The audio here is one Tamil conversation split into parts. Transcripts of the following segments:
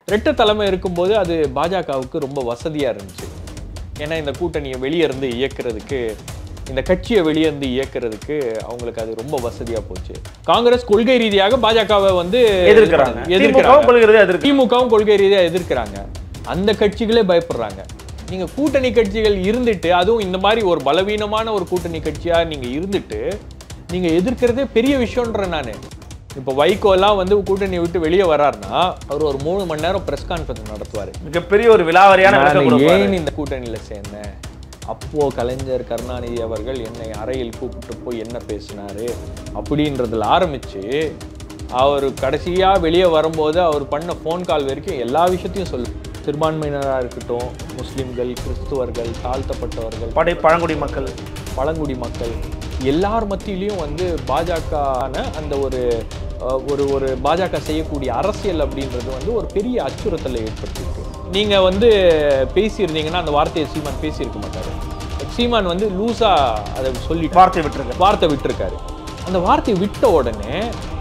ரெட்டை தலைமை இருக்கும்போது அது பாஜகவுக்கு ரொம்ப வசதியா இருந்துச்சு ஏன்னா இந்த கூட்டணியை வெளியே இருந்து இயக்குறதுக்கு இந்த கட்சியை வெளியே இருந்து இயக்குறதுக்கு அவங்களுக்கு அது ரொம்ப வசதியா போச்சு காங்கிரஸ் கொள்கை ரீதியாக பாஜகவை வந்து எதிர்க்கிறாங்க திமுகவும் எதிர்க்கிறாங்க கொள்கை ரீதியா எதிர்க்கு திமுகவும் கொள்கை ரீதியா எதிர்க்கிறாங்க அந்த கட்சிகளே பயப்படுறாங்க நீங்க கூட்டணி கட்சிகள் இருந்துட்டு அதுவும் இந்த மாதிரி ஒரு பலவீனமான ஒரு கூட்டணி கட்சியா நீங்க இருந்துட்டு நீங்க எதிர்க்கிறதே பெரிய விஷயம்ன்ற நானு இப்போ வைகோ எல்லாம் வந்து கூட்டணி விட்டு வெளியே வராருன்னா அவர் ஒரு மூணு மணி நேரம் பிரஸ் கான்ஃபரன்ஸ் நடத்துவாரு மிகப்பெரிய ஒரு விலாவரியான விளக்கம் நான் கொடுப்பாரு. ஏன் இந்த கூட்டணியில சேர்ந்தேன் அப்போ கலைஞர் கருணாநிதி அவர்கள் என்னை அறையில் கூப்பிட்டு போய் என்ன பேசினாரு அப்படின்றதுல ஆரம்பிச்சு அவர் கடைசியா வெளியே வரும்போது அவர் பண்ண ஃபோன் கால் வரைக்கும் எல்லா விஷயத்தையும் சொல்லு சிறுபான்மையினராக இருக்கட்டும் முஸ்லிம்கள் கிறிஸ்துவர்கள் தாழ்த்தப்பட்டவர்கள் படை பழங்குடி மக்கள் பழங்குடி மக்கள் எல்லார் மத்தியிலையும் வந்து பாஜக அந்த ஒரு அஹ், ஒரு ஒரு பாஜக செய்யக்கூடிய அரசியல் அப்படின்றது வந்து ஒரு பெரிய அச்சுறுத்தலை ஏற்படுத்தியிருக்கு நீங்க வந்து பேசியிருந்தீங்கன்னா அந்த வார்த்தையை சீமான் பேசியிருக்க மாட்டாரு சீமான் வந்து லூசா அதை சொல்லி வார்த்தை விட்டுருங்க வார்த்தை விட்டிருக்காரு அந்த வார்த்தையை விட்ட உடனே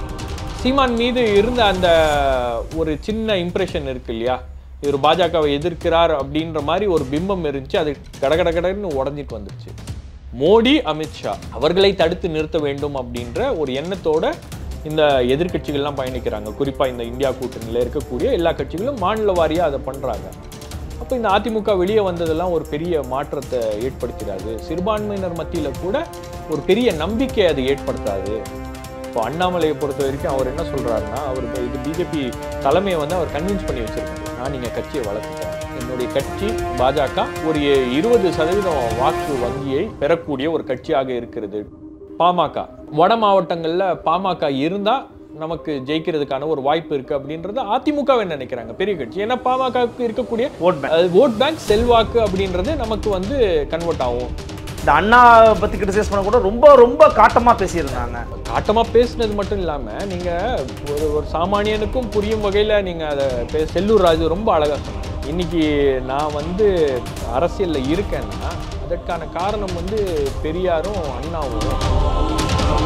சீமான் மீது இருந்த அந்த ஒரு சின்ன இம்ப்ரெஷன் இருக்கு இல்லையா இவர் பாஜகவை எதிர்க்கிறார் அப்படின்ற மாதிரி ஒரு பிம்பம் இருந்துச்சு அது கடகட கடன்னு உடஞ்சிட்டு வந்துருச்சு மோடி அமித்ஷா அவர்களை தடுத்து நிறுத்த வேண்டும் அப்படின்ற ஒரு எண்ணத்தோட இந்த எதிர்க்கட்சிகள்லாம் பயணிக்கிறாங்க குறிப்பா இந்த இந்தியா கூட்டணியில இருக்கக்கூடிய எல்லா கட்சிகளும் மாநில வாரியா அதை பண்றாங்க அப்போ இந்த அதிமுக வெளியே வந்ததெல்லாம் ஒரு பெரிய மாற்றத்தை ஏற்படுத்திடாது சிறுபான்மையினர் மத்தியில கூட ஒரு பெரிய நம்பிக்கை அது ஏற்படுத்தாது இப்போ அண்ணாமலையை பொறுத்த வரைக்கும் அவர் என்ன சொல்றாருன்னா அவர் இப்ப இது பிஜேபி தலைமையை வந்து அவர் கன்வின்ஸ் பண்ணி வச்சிருக்காரு நான் நீங்க கட்சியை வளர்த்துட்டேன் என்னுடைய கட்சி பாஜக ஒரு இருபது சதவீதம் வாக்கு வங்கியை பெறக்கூடிய ஒரு கட்சியாக இருக்கிறது பாமக வட மாவட்டங்கள்ல பாமக இருந்தா நமக்கு ஜெயிக்கிறதுக்கான ஒரு வாய்ப்பு இருக்கு அப்படின்றது அதிமுகவை நினைக்கிறாங்க பெரிய கட்சி ஏன்னா பாமகவுக்கு இருக்கக்கூடிய ஓட் பேங்க் ஓட் பேங்க் செல்வாக்கு அப்படின்றது நமக்கு வந்து கன்வெர்ட் ஆகும் இந்த அண்ணா பத்தி கிரிட்டிசைஸ் பண்ண கூட ரொம்ப ரொம்ப காட்டமா பேசியிருந்தாங்க காட்டமா பேசுனது மட்டும் இல்லாம நீங்க ஒரு ஒரு சாமானியனுக்கும் புரியும் வகையில நீங்க அதை பே- செல்லூர் ராஜு ரொம்ப அழகா சொன்னாங்க இன்னைக்கு நான் வந்து அரசியல்ல இருக்கேன்னா அதற்கான காரணம் வந்து பெரியாரும் அண்ணாவும்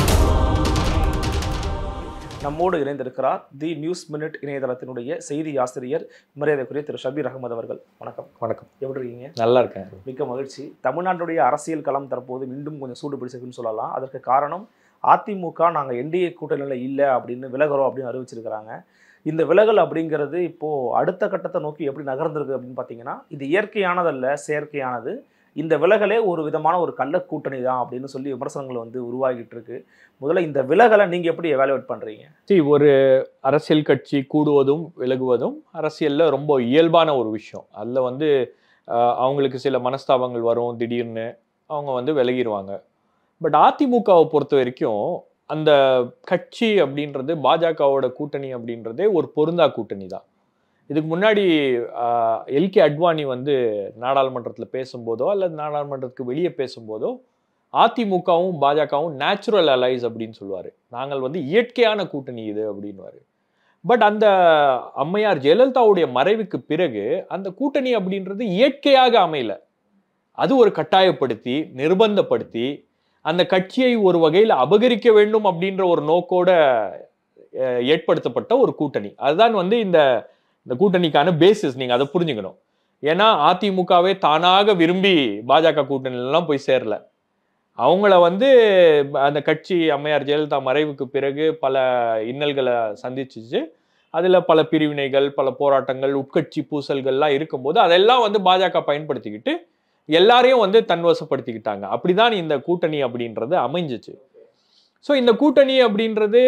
நம்மோடு இணைந்திருக்கிறார் தி நியூஸ் மினிட் இணையதளத்தினுடைய செய்தி ஆசிரியர் மரியாதைக்குரிய திரு ஷபீர் அகமது அவர்கள் வணக்கம் வணக்கம் எப்படி இருக்கீங்க நல்லா இருக்கேன் மிக்க மகிழ்ச்சி தமிழ்நாட்டுடைய அரசியல் களம் தற்போது மீண்டும் கொஞ்சம் சூடு பிடிச்சிருக்குன்னு சொல்லலாம் அதற்கு காரணம் அதிமுக நாங்கள் என்டிஏ கூட்டணியில் இல்லை அப்படின்னு விலகுறோம் அப்படின்னு அறிவிச்சிருக்கிறாங்க இந்த விலகல் அப்படிங்கிறது இப்போ அடுத்த கட்டத்தை நோக்கி எப்படி நகர்ந்திருக்கு அப்படின்னு பார்த்தீங்கன்னா இது இயற்கையானதல்ல செயற்கையானது இந்த விலகலே ஒரு விதமான ஒரு கள்ள கூட்டணி தான் அப்படின்னு சொல்லி விமர்சனங்கள் வந்து உருவாகிட்டு இருக்கு முதல்ல இந்த விலகலை நீங்க எப்படி எவாலுவேட் பண்றீங்க See, ஒரு அரசியல் கட்சி கூடுவதும் விலகுவதும் அரசியல்ல ரொம்ப இயல்பான ஒரு விஷயம் அதுல வந்து ஆஹ், அவங்களுக்கு சில மனஸ்தாபங்கள் வரும் திடீர்னு அவங்க வந்து விலகிடுவாங்க பட் அதிமுகவை பொறுத்த வரைக்கும் அந்த கட்சி அப்படின்றது பாஜகவோட கூட்டணி அப்படின்றதே ஒரு பொருந்தா கூட்டணி தான் இதுக்கு முன்னாடி எல்கே அட்வானி வந்து நாடாளுமன்றத்தில் பேசும்போதோ அல்லது நாடாளுமன்றத்துக்கு வெளியே பேசும்போதோ அதிமுகவும் பாஜகவும் நேச்சுரல் அலைஸ் அப்படின்னு சொல்லுவார் நாங்கள் வந்து இயற்கையான கூட்டணி இது அப்படின்வாரு பட் அந்த அம்மையார் ஜெயலலிதாவுடைய மறைவுக்கு பிறகு அந்த கூட்டணி அப்படின்றது இயற்கையாக அமையல அது ஒரு கட்டாயப்படுத்தி நிர்பந்தப்படுத்தி அந்த கட்சியை ஒரு வகையில் அபகரிக்க வேண்டும் அப்படின்ற ஒரு நோக்கோட அஹ், ஏற்படுத்தப்பட்ட ஒரு கூட்டணி அதுதான் வந்து இந்த இந்த கூட்டணிக்கான பேசிஸ் நீங்க அதை புரிஞ்சுக்கணும் ஏன்னா அதிமுகவே தானாக விரும்பி பாஜக கூட்டணியிலலாம் போய் சேரல அவங்கள வந்து அந்த கட்சி அம்மையார் ஜெயலலிதா மறைவுக்கு பிறகு பல இன்னல்களை சந்திச்சுச்சு அதுல பல பிரிவினைகள் பல போராட்டங்கள் உட்கட்சி பூசல்கள்லாம் இருக்கும்போது அதெல்லாம் வந்து பாஜக பயன்படுத்திக்கிட்டு எல்லாரையும் வந்து தன்வசப்படுத்திக்கிட்டாங்க அப்படிதான் இந்த கூட்டணி அப்படின்றது அமைஞ்சிச்சு ஸோ இந்த கூட்டணி அப்படின்றது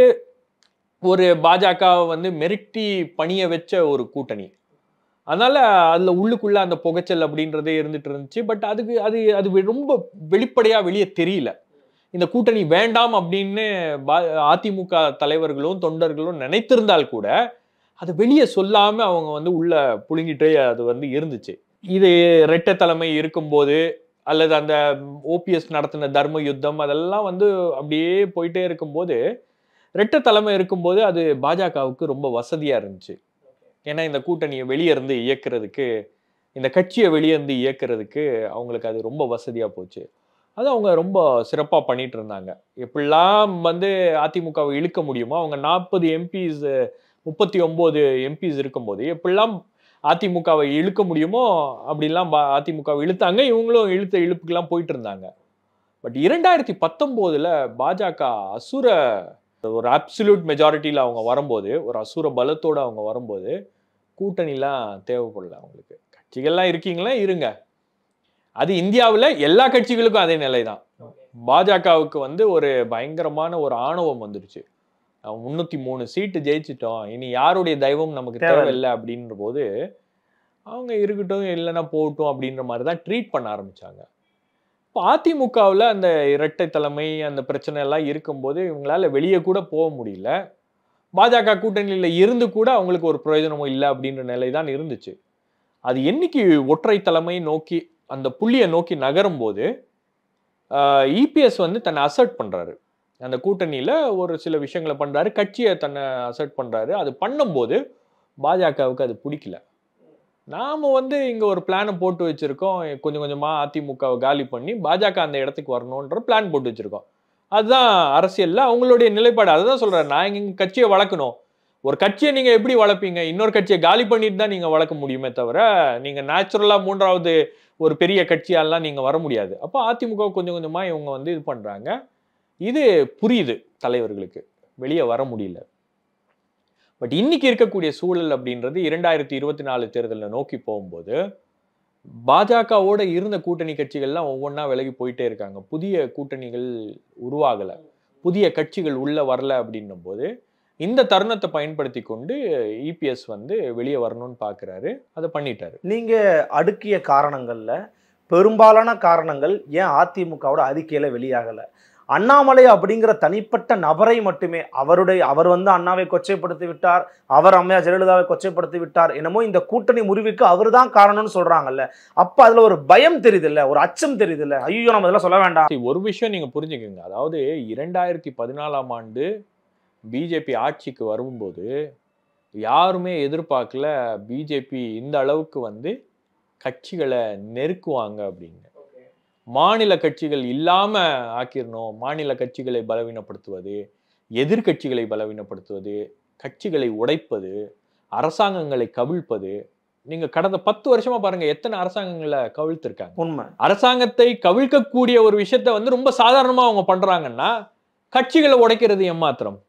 ஒரு பாஜக வந்து மிரட்டி பணிய வச்ச ஒரு கூட்டணி அதனால அதுல உள்ளுக்குள்ள அந்த புகைச்சல் அப்படின்றதே இருந்துட்டு இருந்துச்சு பட் அதுக்கு அது அது வெ- ரொம்ப வெளிப்படையா வெளியே தெரியல இந்த கூட்டணி வேண்டாம் அப்படின்னு பா- அதிமுக தலைவர்களும் தொண்டர்களும் நினைத்திருந்தால் கூட அது வெளியே சொல்லாம அவங்க வந்து உள்ள புழுங்கிட்டே அது வந்து இருந்துச்சு இது ரெட்டை தலைமை இருக்கும்போது அல்லது அந்த ஓபிஎஸ் நடத்தின தர்ம யுத்தம் அதெல்லாம் வந்து அப்படியே போயிட்டே இருக்கும்போது ரெட்டை தலைமை இருக்கும்போது அது பாஜகவுக்கு ரொம்ப வசதியா இருந்துச்சு ஏன்னா இந்த கூட்டணியை வெளியே இருந்து இயக்குறதுக்கு இந்த கட்சியை வெளியே இருந்து இயக்குறதுக்கு அவங்களுக்கு அது ரொம்ப வசதியா போச்சு அது அவங்க ரொம்ப சிறப்பா பண்ணிட்டு இருந்தாங்க எப்படிலாம் வந்து அதிமுகவை இழுக்க முடியுமோ அவங்க நாற்பது எம்பிஸ் முப்பத்தி ஒன்பது எம்பிஸ் இருக்கும்போது எப்படிலாம் அதிமுகவை இழுக்க முடியுமோ அப்படிலாம் பா- அதிமுகவை இழுத்தாங்க இவங்களும் இழுத்த இழுப்புக்கெல்லாம் போயிட்டு இருந்தாங்க பட் இரண்டாயிரத்தி பத்தொம்போதுல பாஜக அசுர ஒரு அப்சல்யூட் மெஜாரிட்டியில் அவங்க வரும்போது ஒரு அசுர பலத்தோட அவங்க வரும்போது கூட்டணிலாம் தேவைப்படல அவங்களுக்கு கட்சிகள்லாம் இருக்கீங்களா இருங்க அது இந்தியாவில் எல்லா கட்சிகளுக்கும் அதே நிலை தான் பாஜகவுக்கு வந்து ஒரு பயங்கரமான ஒரு ஆணவம் வந்துடுச்சு முன்னூத்தி மூணு சீட்டு ஜெயிச்சிட்டோம் இனி யாருடைய தெய்வம் நமக்கு தேவையில்ல. தேவையில்லை அப்படின்ற போது அவங்க இருக்கட்டும் இல்லைன்னா போகட்டும் அப்படின்ற மாதிரி தான் ட்ரீட் பண்ண ஆரம்பிச்சாங்க இப்போ அதிமுகவில் அந்த இரட்டை தலைமை அந்த பிரச்சனை எல்லாம் இருக்கும்போது இவங்களால வெளியே கூட போக முடியல பாஜக கூட்டணியில் இருந்து கூட அவங்களுக்கு ஒரு பிரயோஜனமும் இல்லை அப்படின்ற நிலை தான் இருந்துச்சு அது என்னைக்கு ஒற்றை தலைமை நோக்கி அந்த புள்ளியை நோக்கி நகரும் போது இபிஎஸ் வந்து தன்னை அசர்ட் பண்றாரு அந்த கூட்டணியில ஒரு சில விஷயங்களை பண்றாரு கட்சியை தன்னை அசர்ட் பண்றாரு அது பண்ணும்போது பாஜகவுக்கு அது பிடிக்கல நாம வந்து இங்க ஒரு பிளானை போட்டு வச்சிருக்கோம் கொஞ்சம் கொஞ்சமா அதிமுகவை காலி பண்ணி பாஜக அந்த இடத்துக்கு வரணுன்ற பிளான் போட்டு வச்சிருக்கோம் அதுதான் அரசியல்ல அவங்களுடைய நிலைப்பாடு அதுதான் சொல்றேன் நான் இங்க கட்சியை வளர்க்கணும் ஒரு கட்சியை நீங்க எப்படி வளர்ப்பீங்க இன்னொரு கட்சியை காலி பண்ணிட்டு தான் நீங்க வளர்க்க முடியுமே தவிர நீங்க நேச்சுரலா மூன்றாவது ஒரு பெரிய கட்சியாலாம் நீங்க வர முடியாது அப்போ அதிமுக கொஞ்சம் கொஞ்சமா இவங்க வந்து இது பண்றாங்க இது புரியுது தலைவர்களுக்கு வெளியே வர முடியல பட் இன்னைக்கு இருக்கக்கூடிய சூழல் அப்படின்றது இரண்டாயிரத்தி இருபத்தி நாலு தேர்தலை நோக்கி போகும்போது பாஜகவோட இருந்த கூட்டணி கட்சிகள்லாம் ஒவ்வொன்றா விலகி போயிட்டே இருக்காங்க புதிய கூட்டணிகள் உருவாகலை புதிய கட்சிகள் உள்ள வரல அப்படின்னும் போது இந்த தருணத்தை பயன்படுத்தி கொண்டு இபிஎஸ் வந்து வெளியே வரணும்னு பார்க்குறாரு அதை பண்ணிட்டாரு நீங்க அடுக்கிய காரணங்கள்ல பெரும்பாலான காரணங்கள் ஏன் அதிமுகவோட அறிக்கையில வெளியாகல அண்ணாமலை அப்படிங்கிற தனிப்பட்ட நபரை மட்டுமே அவருடைய அவர் வந்து அண்ணாவை கொச்சைப்படுத்தி விட்டார் அவர் அம்மையா ஜெயலலிதாவை கொச்சைப்படுத்தி விட்டார் என்னமோ இந்த கூட்டணி முறிவுக்கு அவர் தான் காரணம்னு சொல்றாங்கல்ல அப்ப அதுல ஒரு பயம் தெரியுதுல்ல ஒரு அச்சம் தெரியுதுல்ல ஐயோ நம்ம இதெல்லாம் சொல்ல வேண்டாம் சரி, ஒரு விஷயம் நீங்க புரிஞ்சுக்கோங்க அதாவது இரண்டாயிரத்தி பதினாலாம் ஆண்டு பிஜேபி ஆட்சிக்கு வரும்போது யாருமே எதிர்பார்க்கல பிஜேபி இந்த அளவுக்கு வந்து கட்சிகளை நெருக்குவாங்க அப்படின்னு மாநில கட்சிகள் இல்லாம ஆக்கிரணும் மாநில கட்சிகளை பலவீனப்படுத்துவது எதிர்க்கட்சிகளை பலவீனப்படுத்துவது கட்சிகளை உடைப்பது அரசாங்கங்களை கவிழ்ப்பது நீங்க கடந்த பத்து வருஷமா பாருங்க எத்தனை அரசாங்கங்களை கவிழ்த்திருக்காங்க உண்மை அரசாங்கத்தை கவிழ்க்கக்கூடிய ஒரு விஷயத்த வந்து ரொம்ப சாதாரணமா அவங்க பண்றாங்கன்னா கட்சிகளை உடைக்கிறது ஏமாத்திரம்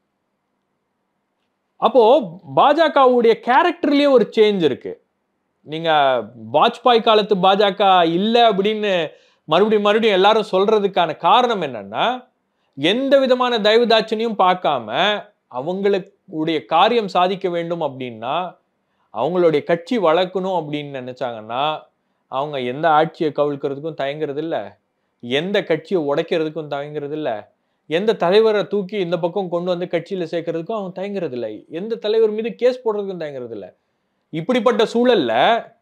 அப்போ பாஜகவுடைய கேரக்டர்லயே ஒரு சேஞ்ச் இருக்கு நீங்க வாஜ்பாய் காலத்து பாஜக இல்ல அப்படின்னு மறுபடியும் மறுபடியும் எல்லாரும் சொல்றதுக்கான காரணம் என்னன்னா எந்த விதமான தயவு தாட்சணியும் பார்க்காம அவங்களுடைய காரியம் சாதிக்க வேண்டும் அப்படின்னா அவங்களுடைய கட்சி வளர்க்கணும் அப்படின்னு நினைச்சாங்கன்னா அவங்க எந்த ஆட்சியை கவிழ்க்கிறதுக்கும் தயங்குறது இல்ல எந்த கட்சியை உடைக்கிறதுக்கும் தயங்குறது இல்ல எந்த தலைவரை தூக்கி இந்த பக்கம் கொண்டு வந்து கட்சியில சேர்க்கறதுக்கும் அவங்க தயங்குறது இல்லை எந்த தலைவர் மீது கேஸ் போடுறதுக்கும் தயங்குறது இல்லை இப்படிப்பட்ட சூழல்ல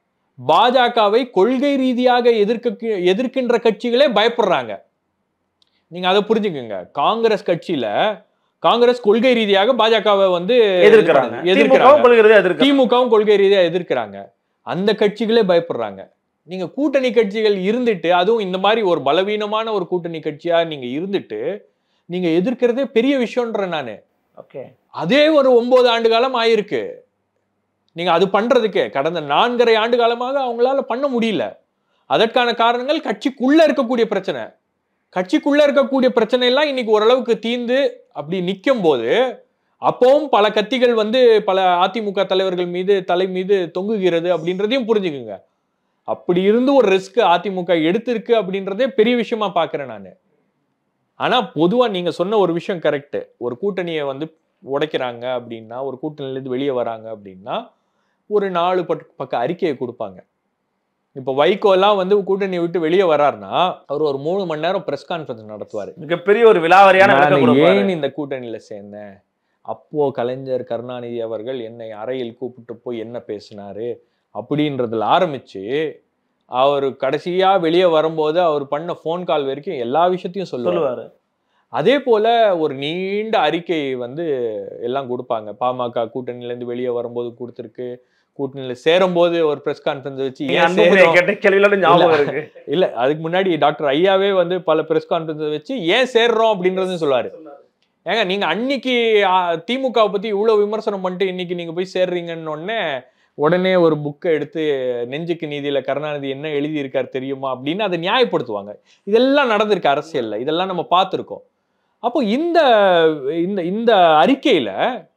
பாஜகவை கொள்கை ரீதியாக எதிர்க்க எதிர்க்கின்ற கட்சிகளே பயப்படுறாங்க நீங்க அதை புரிஞ்சுக்கோங்க காங்கிரஸ் கட்சியில காங்கிரஸ் கொள்கை ரீதியாக பாஜகவை வந்து எதிர்க்கிறாங்க எதிர்க்கிறாங்க திமுகவும் கொள்கிறது எதிர்க்கிறாங்க திமுகவும் கொள்கை ரீதியா எதிர்க்கிறாங்க அந்த கட்சிகளே பயப்படுறாங்க நீங்க கூட்டணி கட்சிகள் இருந்துட்டு அதுவும் இந்த மாதிரி ஒரு பலவீனமான ஒரு கூட்டணி கட்சியா நீங்க இருந்துட்டு நீங்க எதிர்க்கிறதே பெரிய விஷயம்ன்றேன் நானு ஓகே அதே ஒரு ஒன்பது ஆண்டு காலம் ஆயிருக்கு நீங்க அது பண்றதுக்கே கடந்த நான்கரை ஆண்டு காலமாக அவங்களால பண்ண முடியல அதற்கான காரணங்கள் கட்சிக்குள்ள இருக்கக்கூடிய பிரச்சனை கட்சிக்குள்ள இருக்கக்கூடிய பிரச்சனை எல்லாம் இன்னைக்கு ஓரளவுக்கு தீந்து அப்படி நிற்கும் போது அப்பவும் பல கத்திகள் வந்து பல அதிமுக தலைவர்கள் மீது தலை மீது தொங்குகிறது அப்படின்றதையும் புரிஞ்சுக்குங்க அப்படி இருந்து ஒரு ரிஸ்க் அதிமுக எடுத்திருக்கு அப்படின்றதே பெரிய விஷயமா பார்க்கிறேன் நான் ஆனா பொதுவா நீங்க சொன்ன ஒரு விஷயம் கரெக்ட் ஒரு கூட்டணியை வந்து உடைக்கிறாங்க அப்படின்னா ஒரு கூட்டணியிலேருந்து வெளியே வராங்க அப்படின்னா ஒரு நாலு பட் பக்க அறிக்கையை கொடுப்பாங்க இப்போ வைகோ எல்லாம் வந்து கூட்டணியை விட்டு வெளியே வராருன்னா அவர் ஒரு மூணு மணி நேரம் பிரஸ் கான்ஃபரன்ஸ் நடத்துவார் மிகப்பெரிய ஒரு விலாவரியான விளக்கம் நான் கொடுப்பாரு. ஏன் இந்த கூட்டணியில சேர்ந்தேன் அப்போ கலைஞர் கருணாநிதி அவர்கள் என்னை அறையில் கூப்பிட்டு போய் என்ன பேசினாரு அப்படின்றதுல ஆரம்பிச்சு அவர் கடைசியா வெளியே வரும்போது அவர் பண்ண ஃபோன் கால் வரைக்கும் எல்லா விஷயத்தையும் சொல்லுவார் சொல்லுவாரு அதே போல ஒரு நீண்ட அறிக்கை வந்து எல்லாம் கொடுப்பாங்க பாமக கூட்டணியில இருந்து வெளியே வரும்போது கொடுத்துருக்கு கூட்டணியில சேரும்போது ஒரு பிரஸ் கான்ஃபரன்ஸ் வச்சு நீங்க ஏன் அன்புமணியை சேர்றோம்? கேட்ட கேள்வியில ஞாபகம் இருக்கு இல்ல அதுக்கு முன்னாடி டாக்டர் ஐயாவே வந்து பல பிரஸ் கான்ஃபரன்ஸ் வச்சு ஏன் சேர்றோம் அப்படின்றதும் சொல்லுவாரு ஏங்க நீங்க அன்னைக்கு ஆ, திமுகவை பத்தி இவ்வளவு விமர்சனம் பண்ணிட்டு இன்னைக்கு நீங்க போய் சேர்றீங்கன்னு உடனே உடனே ஒரு புக்கை எடுத்து நெஞ்சுக்கு நீதியில கருணாநிதி என்ன எழுதியிருக்காரு தெரியுமா அப்படின்னு அதை நியாயப்படுத்துவாங்க இதெல்லாம் நடந்திருக்கு அரசியல்ல இதெல்லாம் நம்ம பார்த்துருக்கோம் அப்போ இந்த இந்த இந்த அறிக்கையில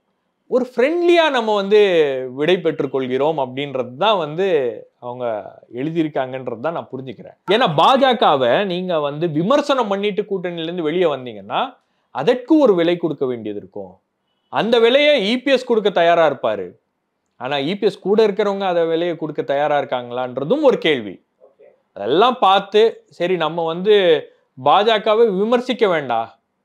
ஒரு ஃப்ரெண்ட்லியா நம்ம வந்து விடை பெற்றுக் கொள்கிறோம் அப்படின்றது தான் வந்து அவங்க எழுதியிருக்காங்கன்றது தான் நான் புரிஞ்சுக்கிறேன் ஏன்னா பாஜகவை நீங்க வந்து விமர்சனம் பண்ணிட்டு கூட்டணியில இருந்து வெளியே வந்தீங்கன்னா அதற்கு ஒரு விலை கொடுக்க வேண்டியது இருக்கும் அந்த விலையை இபிஎஸ் கொடுக்க தயாரா இருப்பாரு ஆனா இபிஎஸ் கூட இருக்கிறவங்க அதை விலையை கொடுக்க தயாரா இருக்காங்களான்றதும் ஒரு கேள்வி அதெல்லாம் பார்த்து சரி நம்ம வந்து பாஜகவை விமர்சிக்க வேண்டாம்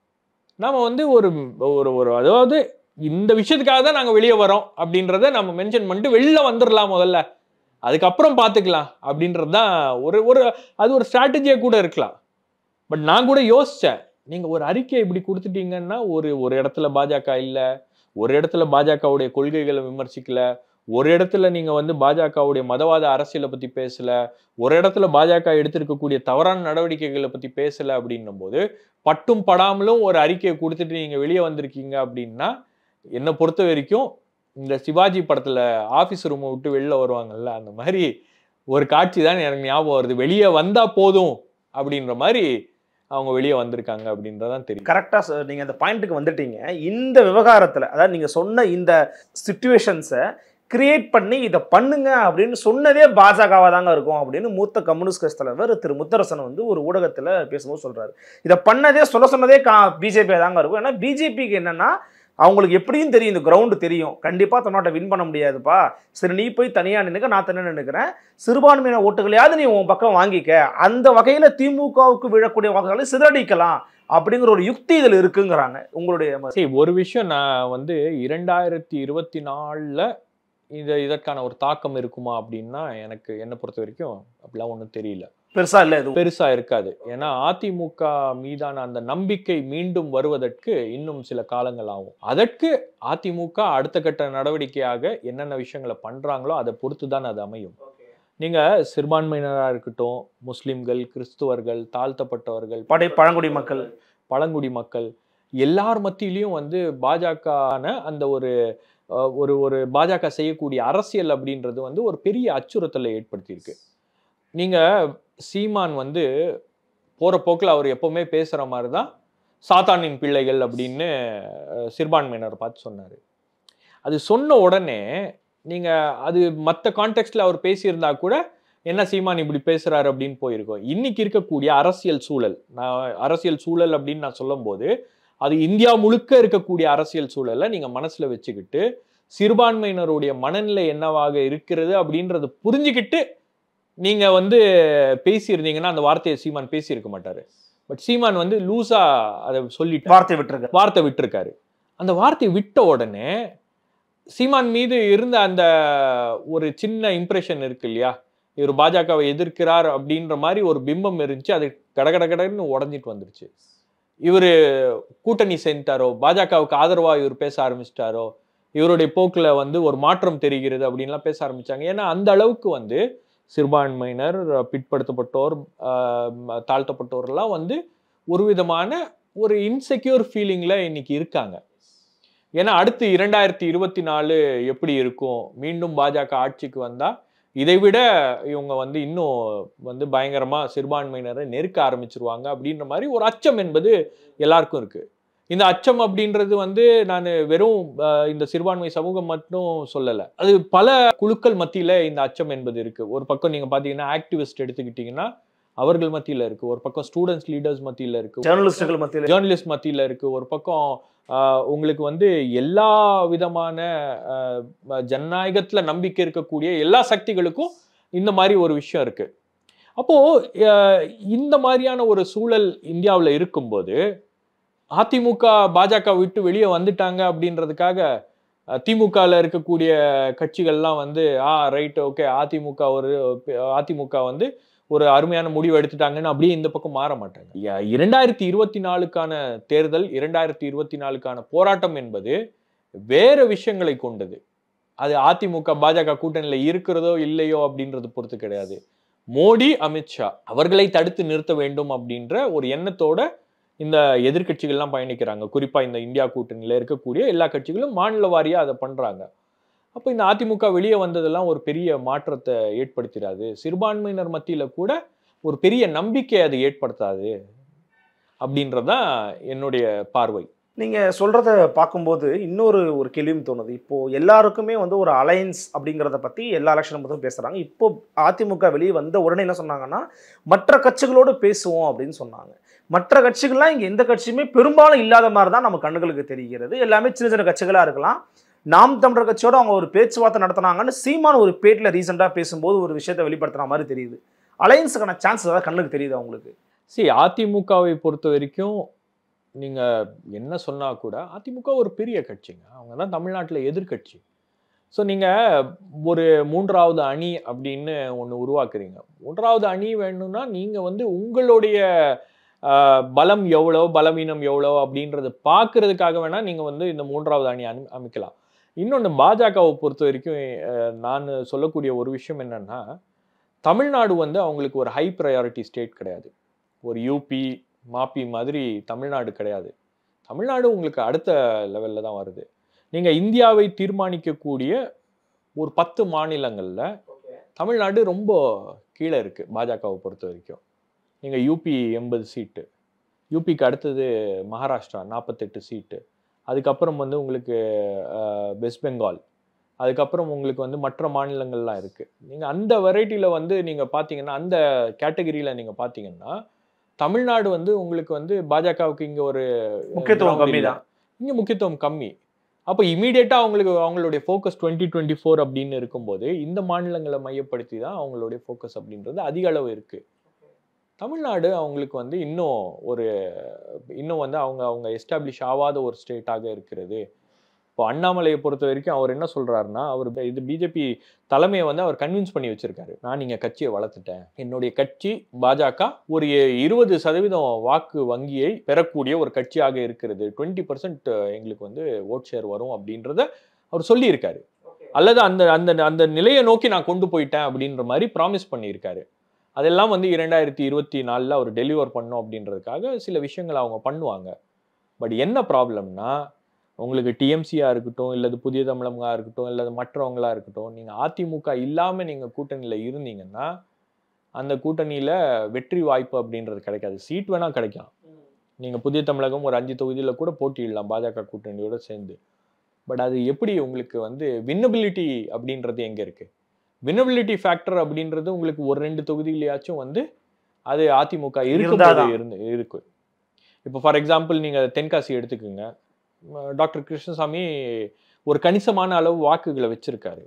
நம்ம வந்து ஒரு ஒரு ஒரு அதாவது இந்த விஷயத்துக்காக தான் நாங்க வெளியே வரோம் அப்படின்றத நம்ம மென்ஷன் பண்ணிட்டு வெளில வந்துடலாம் முதல்ல அதுக்கப்புறம் பார்த்துக்கலாம் அப்படின்றது தான் ஒரு ஒரு அது ஒரு ஸ்ட்ராட்டஜியாக கூட இருக்கலாம் பட் நான் கூட யோசிச்சேன் நீங்க ஒரு அறிக்கை இப்படி கொடுத்துட்டீங்கன்னா ஒரு ஒரு இடத்துல பாஜக இல்ல ஒரு இடத்துல பாஜகவுடைய கொள்கைகளை விமர்சிக்கல ஒரு இடத்துல நீங்க வந்து பாஜகவுடைய மதவாத அரசியலை பத்தி பேசல ஒரு இடத்துல பாஜக எடுத்திருக்கக்கூடிய தவறான நடவடிக்கைகளை பத்தி பேசல அப்படின்னும் போது பட்டும் படாமலும் ஒரு அறிக்கையை கொடுத்துட்டு நீங்க வெளியே வந்திருக்கீங்க அப்படின்னா என்னை பொறுத்த வரைக்கும் இந்த சிவாஜி படத்துல ஆபீஸ் ரூமை விட்டு வெளில வருவாங்கல்ல அந்த மாதிரி ஒரு காட்சி தான் எனக்கு ஞாபகம் வருது வெளியே வந்தா போதும் அப்படின்ற மாதிரி அவங்க வெளியே வந்திருக்காங்க அப்படின்றதான் தெரியும் கரெக்டாக நீங்கள் அந்த பாயிண்ட்டுக்கு வந்துட்டீங்க இந்த விவகாரத்தில் அதாவது நீங்கள் சொன்ன இந்த சுச்சுவேஷன்ஸை கிரியேட் பண்ணி இதை பண்ணுங்க அப்படின்னு சொன்னதே பாஜகவாக தாங்க இருக்கும் அப்படின்னு மூத்த கம்யூனிஸ்ட் கட்சி தலைவர் திரு முத்தரசன் வந்து ஒரு ஊடகத்தில் பேசும்போது சொல்கிறாரு இதை பண்ணதே சொல்ல சொன்னதே கா பிஜேபியாக தாங்க இருக்கும் ஏன்னா பிஜேபிக்கு என்னென்னா அவங்களுக்கு எப்படியும் தெரியும் இந்த கிரவுண்டு தெரியும் கண்டிப்பாக தமிழ்நாட்டை வின் பண்ண முடியாதுப்பா சரி நீ போய் தனியாக நின்னுக்க நான் தனியாக நின்னுக்கிறேன் சிறுபான்மையின ஓட்டுகளையாவது நீ உன் பக்கம் வாங்கிக்க அந்த வகையில் திமுகவுக்கு விழக்கூடிய வாக்குகளை சிதறடிக்கலாம் அப்படிங்கிற ஒரு யுக்தி இதில் இருக்குங்கிறாங்க உங்களுடைய ம- சரி ஒரு விஷயம் நான் வந்து இரண்டாயிரத்தி இருபத்தி நாலுல இது இதற்கான ஒரு தாக்கம் இருக்குமா அப்படின்னா எனக்கு என்னை பொறுத்த வரைக்கும் அப்படிலாம் ஒன்றும் தெரியல பெருசா இல்லை இது பெருசா இருக்காது ஏன்னா அதிமுக மீதான அந்த நம்பிக்கை மீண்டும் வருவதற்கு இன்னும் சில காலங்கள் ஆகும் அதற்கு அதிமுக அடுத்த கட்ட நடவடிக்கையாக என்னென்ன விஷயங்களை பண்றாங்களோ அதை பொறுத்து தான் அது அமையும் நீங்க சிறுபான்மையினராக இருக்கட்டும் முஸ்லிம்கள் கிறிஸ்துவர்கள் தாழ்த்தப்பட்டவர்கள் படை பழங்குடி மக்கள் பழங்குடி மக்கள் எல்லார் மத்தியிலையும் வந்து பாஜக அந்த ஒரு அஹ், ஒரு ஒரு பாஜக செய்யக்கூடிய அரசியல் அப்படின்றது வந்து ஒரு பெரிய அச்சுறுத்தலை ஏற்படுத்தியிருக்கு நீங்க சீமான் வந்து போற போக்குல அவர் எப்பவுமே பேசுற மாதிரி தான் சாத்தானின் பிள்ளைகள் அப்படின்னு அஹ், சிறுபான்மையினர் பார்த்து சொன்னாரு அது சொன்ன உடனே நீங்க அது மற்ற கான்டெக்ட்ல அவர் பேசியிருந்தா கூட என்ன சீமான் இப்படி பேசுறாரு அப்படின்னு போயிருக்கோம் இன்னைக்கு இருக்கக்கூடிய அரசியல் சூழல் நான் அரசியல் சூழல் அப்படின்னு நான் சொல்லும்போது அது இந்தியா முழுக்க இருக்கக்கூடிய அரசியல் சூழலை நீங்க மனசுல வச்சுக்கிட்டு சிறுபான்மையினருடைய மனநிலை என்னவாக இருக்கிறது அப்படின்றத புரிஞ்சுக்கிட்டு நீங்க வந்து பேசியிருந்தீங்கன்னா அந்த வார்த்தையை சீமான் பேசியிருக்க மாட்டாரு பட் சீமான் வந்து லூசா அதை சொல்லிட்டு வார்த்தை விட்டுருக்க வார்த்தை விட்டிருக்காரு அந்த வார்த்தையை விட்ட உடனே சீமான் மீது இருந்த அந்த ஒரு சின்ன இம்ப்ரெஷன் இருக்கு இல்லையா இவர் பாஜகவை எதிர்க்கிறார் அப்படின்ற மாதிரி ஒரு பிம்பம் இருந்துச்சு அது கடகட கடன்னு உடஞ்சிட்டு வந்துருச்சு இவர் கூட்டணி சேர்ந்துட்டாரோ பாஜகவுக்கு ஆதரவா இவர் பேச ஆரம்பிச்சிட்டாரோ இவருடைய போக்குல வந்து ஒரு மாற்றம் தெரிகிறது அப்படின்லாம் பேச ஆரம்பிச்சாங்க ஏன்னா அந்த அளவுக்கு வந்து சிறுபான்மையினர் பிற்படுத்தப்பட்டோர் ஆஹ் தாழ்த்தப்பட்டோர்லாம் வந்து ஒரு விதமான ஒரு இன்செக்யூர் ஃபீலிங்ல இன்னைக்கு இருக்காங்க ஏன்னா அடுத்து இரண்டாயிரத்தி இருபத்தி நாலு எப்படி இருக்கும் மீண்டும் பாஜக ஆட்சிக்கு வந்தா இதை விட இவங்க வந்து இன்னும் வந்து பயங்கரமா சிறுபான்மையினரை நெருக்க ஆரம்பிச்சிருவாங்க அப்படின்ற மாதிரி ஒரு அச்சம் என்பது எல்லாருக்கும் இருக்கு இந்த அச்சம் அப்படின்றது வந்து நான் வெறும் அஹ், இந்த சிறுபான்மை சமூகம் மட்டும் சொல்லலை அது பல குழுக்கள் மத்தியில இந்த அச்சம் என்பது இருக்கு ஒரு பக்கம் நீங்க பாத்தீங்கன்னா ஆக்டிவிஸ்ட் எடுத்துக்கிட்டீங்கன்னா அவர்கள் மத்தியில இருக்கு ஒரு பக்கம் ஸ்டூடெண்ட்ஸ் லீடர்ஸ் மத்தியில இருக்கு ஜேர்னலிஸ்டுகள் மத்தியில் ஜேர்னலிஸ்ட் மத்தியில இருக்கு ஒரு பக்கம் ஆஹ், உங்களுக்கு வந்து எல்லா விதமான ஆஹ், ஜனநாயகத்துல நம்பிக்கை இருக்கக்கூடிய எல்லா சக்திகளுக்கும் இந்த மாதிரி ஒரு விஷயம் இருக்கு அப்போ ஆஹ், இந்த மாதிரியான ஒரு சூழல் இந்தியாவுல இருக்கும்போது அதிமுக பாஜக விட்டு வெளியே வந்துட்டாங்க அப்படின்றதுக்காக அஹ், திமுகல இருக்கக்கூடிய கட்சிகள்லாம் வந்து ஆ ரைட் ஓகே அதிமுக ஒரு அதிமுக வந்து ஒரு அருமையான முடிவு எடுத்துட்டாங்கன்னு அப்படியே இந்த பக்கம் மாற மாட்டாங்க ய- இரண்டாயிரத்தி இருபத்தி நாலுக்கான தேர்தல் இரண்டாயிரத்தி இருபத்தி நாலுக்கான போராட்டம் என்பது வேற விஷயங்களை கொண்டது அது அதிமுக பாஜக கூட்டணியில இருக்கிறதோ இல்லையோ அப்படின்றது பொறுத்து கிடையாது மோடி அமித்ஷா அவர்களை தடுத்து நிறுத்த வேண்டும் அப்படின்ற ஒரு எண்ணத்தோட இந்த எதிர்க்கட்சிகள்லாம் பயணிக்கிறாங்க குறிப்பா இந்த இந்தியா கூட்டணியில இருக்கக்கூடிய எல்லா கட்சிகளும் மாநில வாரியா அதை பண்றாங்க அப்போ இந்த அதிமுக வெளியே வந்ததெல்லாம் ஒரு பெரிய மாற்றத்தை ஏற்படுத்திடாது சிறுபான்மையினர் மத்தியில கூட ஒரு பெரிய நம்பிக்கை அது ஏற்படுத்தாது அப்படின்றதான் என்னுடைய பார்வை நீங்க சொல்றத பார்க்கும்போது இன்னொரு ஒரு கேள்வியும் தோணுது இப்போ எல்லாருக்குமே வந்து ஒரு அலையன்ஸ் அப்படிங்கிறத பத்தி எல்லா எலெக்ஷன் பத்தியும் பேசுறாங்க இப்போ அதிமுக வெளியே வந்த உடனே என்ன சொன்னாங்கன்னா மற்ற கட்சிகளோடு பேசுவோம் அப்படின்னு சொன்னாங்க மற்ற கட்சிகள்லாம் இங்க எந்த கட்சியுமே பெரும்பாலும் இல்லாத மாதிரி தான் நம்ம கண்ணுகளுக்கு தெரிகிறது எல்லாமே சின்ன சின்ன கட்சிகளா இருக்கலாம் நாம் தமிழர் கட்சியோட அவங்க ஒரு பேச்சுவார்த்தை நடத்தினாங்கன்னு சீமான் ஒரு பேட்டில் ரீசெண்டாக பேசும்போது ஒரு விஷயத்தை வெளிப்படுத்துன மாதிரி தெரியுது அலையன்ஸுக்கான சான்ஸ் ஏதாவது கண்ணுக்கு தெரியுது அவங்களுக்கு சரி அதிமுகவை பொறுத்த வரைக்கும் நீங்க என்ன சொன்னா கூட அதிமுக ஒரு பெரிய கட்சிங்க அவங்க தான் தமிழ்நாட்டுல எதிர்க்கட்சி ஸோ நீங்க ஒரு மூன்றாவது அணி அப்படின்னு ஒன்று உருவாக்குறீங்க மூன்றாவது அணி வேணும்னா நீங்க வந்து உங்களுடைய ஆஹ், பலம் எவ்வளோ பலவீனம் எவ்வளோ அப்படின்றத பார்க்கறதுக்காக வேணா நீங்க வந்து இந்த மூன்றாவது அணி அனு அமைக்கலாம் இன்னொன்று பாஜகவை பொறுத்த வரைக்கும் அஹ், நான் சொல்லக்கூடிய ஒரு விஷயம் என்னன்னா தமிழ்நாடு வந்து அவங்களுக்கு ஒரு ஹை ப்ரையாரிட்டி ஸ்டேட் கிடையாது ஒரு யூபி மாப்பி மாதிரி தமிழ்நாடு கிடையாது தமிழ்நாடு உங்களுக்கு அடுத்த லெவலில் தான் வருது நீங்கள் இந்தியாவை தீர்மானிக்கக்கூடிய ஒரு பத்து மாநிலங்களில் தமிழ்நாடு ரொம்ப கீழே இருக்குது பாஜகவை பொறுத்த வரைக்கும் நீங்கள் யூபி எண்பது சீட்டு யூபிக்கு அடுத்தது மகாராஷ்டிரா நாற்பத்தெட்டு சீட்டு அதுக்கப்புறம் வந்து உங்களுக்கு அஹ், வெஸ்ட் பெங்கால் அதுக்கப்புறம் உங்களுக்கு வந்து மற்ற மாநிலங்கள்லாம் இருக்குது நீங்கள் அந்த வெரைட்டியில் வந்து நீங்கள் பார்த்தீங்கன்னா அந்த கேட்டகரியில் நீங்கள் பார்த்தீங்கன்னா தமிழ்நாடு வந்து உங்களுக்கு வந்து பாஜகவுக்கு இங்கே ஒரு முக்கியத்துவம் ground கம்மி இல்ல. தான் இங்க முக்கியத்துவம் கம்மி அப்போ இமீடியட்டா அவங்களுக்கு அவங்களுடைய ஃபோக்கஸ் டுவெண்ட்டி டுவெண்ட்டி ஃபோர் அப்படின்னு இருக்கும்போது இந்த மாநிலங்களை மையப்படுத்தி தான் அவங்களுடைய ஃபோக்கஸ் அப்படின்றது அதிக அளவு இருக்கு தமிழ்நாடு அவங்களுக்கு வந்து இன்னும் ஒரு இன்னும் வந்து அவங்க அவங்க எஸ்டாப்ளிஷ் ஆகாத ஒரு ஸ்டேட்டாக இருக்கிறது இப்போ அண்ணாமலையை பொறுத்த வரைக்கும் அவர் என்ன சொல்றாருன்னா அவர் இது பிஜேபி தலைமையை வந்து அவர் கன்வின்ஸ் பண்ணி வச்சிருக்காரு நான் நீங்க கட்சியை வளர்த்துட்டேன் என்னுடைய கட்சி பாஜக ஒரு இருபது சதவீதம் வாக்கு வங்கியை பெறக்கூடிய ஒரு கட்சியாக இருக்கிறது டுவெண்ட்டி பர்சன்ட் எங்களுக்கு வந்து ஓட் ஷேர் வரும் அப்படின்றத அவர் சொல்லியிருக்காரு அல்லது அந்த அந்த அந்த நிலையை நோக்கி நான் கொண்டு போயிட்டேன் அப்படின்ற மாதிரி ப்ராமிஸ் பண்ணியிருக்காரு அதெல்லாம் வந்து இரண்டாயிரத்தி இருபத்தி நாலில் அவர் டெலிவர் பண்ணோம் அப்படின்றதுக்காக சில விஷயங்களை அவங்க பண்ணுவாங்க பட் என்ன ப்ராப்ளம்னா உங்களுக்கு டிஎம்சியாக இருக்கட்டும் இல்லது புதிய தமிழகமாக இருக்கட்டும் இல்லது மற்றவங்களா இருக்கட்டும் நீங்கள் அதிமுக இல்லாமல் நீங்கள் கூட்டணியில் இருந்தீங்கன்னா அந்த கூட்டணியில் வெற்றி வாய்ப்பு அப்படின்றது கிடைக்காது சீட் வேணால் கிடைக்கலாம் நீங்கள் புதிய தமிழகம் ஒரு அஞ்சு தொகுதியில் கூட போட்டியிடலாம் பாஜக கூட்டணியோட சேர்ந்து பட் அது எப்படி உங்களுக்கு வந்து வின்னபிலிட்டி அப்படின்றது எங்கே இருக்குது வின்னபிலிட்டி ஃபேக்டர் அப்படின்றது உங்களுக்கு ஒரு ரெண்டு தொகுதியிலையாச்சும் வந்து அது அதிமுக இருக்கும்போது இருந்தாதான். இருந்து இருக்கு இப்போ ஃபார் எக்ஸாம்பிள் நீங்கள் தென்காசி எடுத்துக்கோங்க ம, டாக்டர் கிருஷ்ணசாமி ஒரு கணிசமான அளவு வாக்குகளை வச்சிருக்காரு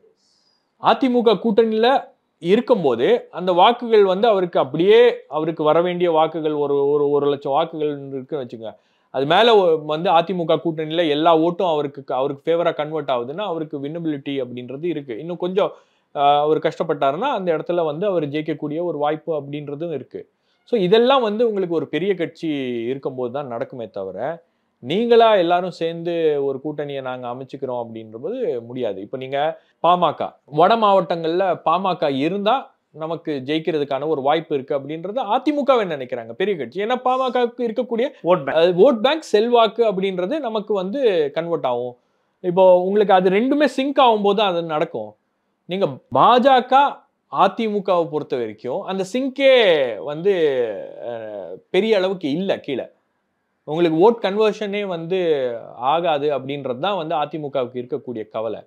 அதிமுக கூட்டணியில் இருக்கும்போது அந்த வாக்குகள் வந்து அவருக்கு அப்படியே அவருக்கு வர வேண்டிய வாக்குகள் ஒரு ஒரு ஒரு லட்சம் வாக்குகள் இருக்குன்னு வச்சுக்கோங்க அது மேலே வந்து அதிமுக கூட்டணியில் எல்லா ஓட்டும் அவருக்கு அவருக்கு ஃபேவராக கன்வெர்ட் ஆகுதுன்னா அவருக்கு வின்னபிலிட்டி அப்படின்றது இருக்கு இன்னும் கொஞ்சம் ஆஹ், அவர் கஷ்டப்பட்டாருன்னா அந்த இடத்துல வந்து அவர் ஜெயிக்கக்கூடிய ஒரு வாய்ப்பு அப்படின்றதும் இருக்கு ஸோ இதெல்லாம் வந்து உங்களுக்கு ஒரு பெரிய கட்சி இருக்கும்போது தான் நடக்குமே தவிர நீங்களா எல்லாரும் சேர்ந்து ஒரு கூட்டணியை நாங்க அமைச்சுக்கிறோம் அப்படின்றது முடியாது இப்போ நீங்க பாமக வட மாவட்டங்கள்ல பாமக இருந்தா நமக்கு ஜெயிக்கிறதுக்கான ஒரு வாய்ப்பு இருக்கு அப்படின்றது அதிமுகவை நினைக்கிறாங்க பெரிய கட்சி ஏன்னா பாமகவுக்கு இருக்கக்கூடிய ஓட் பேங்க் ஓட் பேங்க் செல்வாக்கு அப்படின்றது நமக்கு வந்து கன்வெர்ட் ஆகும் இப்போ உங்களுக்கு அது ரெண்டுமே சிங்க் ஆகும்போது அது நடக்கும் நீங்க பாஜக அதிமுகவை பொறுத்த வரைக்கும் அந்த சிங்கே வந்து அஹ், பெரிய அளவுக்கு இல்லை கீழே உங்களுக்கு ஓட் கன்வர்ஷனே வந்து ஆகாது அப்படின்றது தான் வந்து அதிமுகவுக்கு இருக்கக்கூடிய கவலை